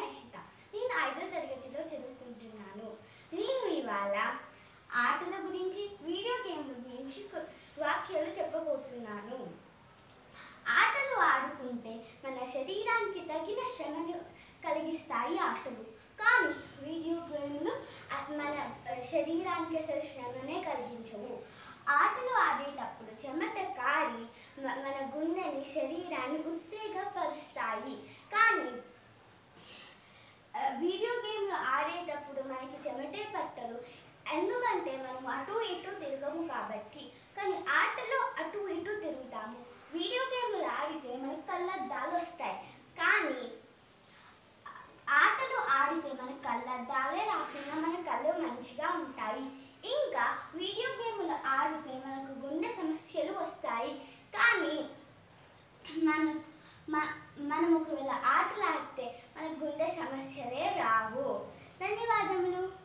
యశిత నేను ఐదో తరగతిలో చదువుకుంటున్నాను నేను ఇవాళ ఆటల గురించి వీడియో గేమ్ల గురించి కొ- వాక్యాలు చెప్పబోతున్నాను ఆటలు ఆడుకుంటే మన శరీరానికి తగిన శ్రమను కలిగిస్తాయి ఆటలు కానీ వీడియో గేమ్లు ఆ- మన ఆ, శరీరానికి అసలు శ్రమనే కలిగించవు ఆటలు ఆడేటప్పుడు చెమట కారి మ- మన గుండెని శరీరాన్ని ఉత్తేజపరుస్తాయి కానీ ఆ, వీడియో గేమ్లు ఆడేటప్పుడు మనకి చెమటే పట్టదు ఎందుకంటే మనం అటు ఇటు తిరగము కాబట్టి కానీ ఆటలో అటు ఇటు తిరుగుతాము వీడియో గేమ్లు ఆడితే మనకి కళ్ళద్దాలు వస్తాయి కానీ ఆటలు ఆడితే మన కళ్ళద్దాలే రాకుండా మన కళ్ళు మంచిగా ఉంటాయి ఇంకా వీడియో గేమ్లు ఆడితే మనకు గుండె సమస్యలు వస్తాయి కానీ మన మ- మనం ఒకవేళ ఆటలు ఆడితే మన గుండె సమస్యలే రావు ధన్యవాదములు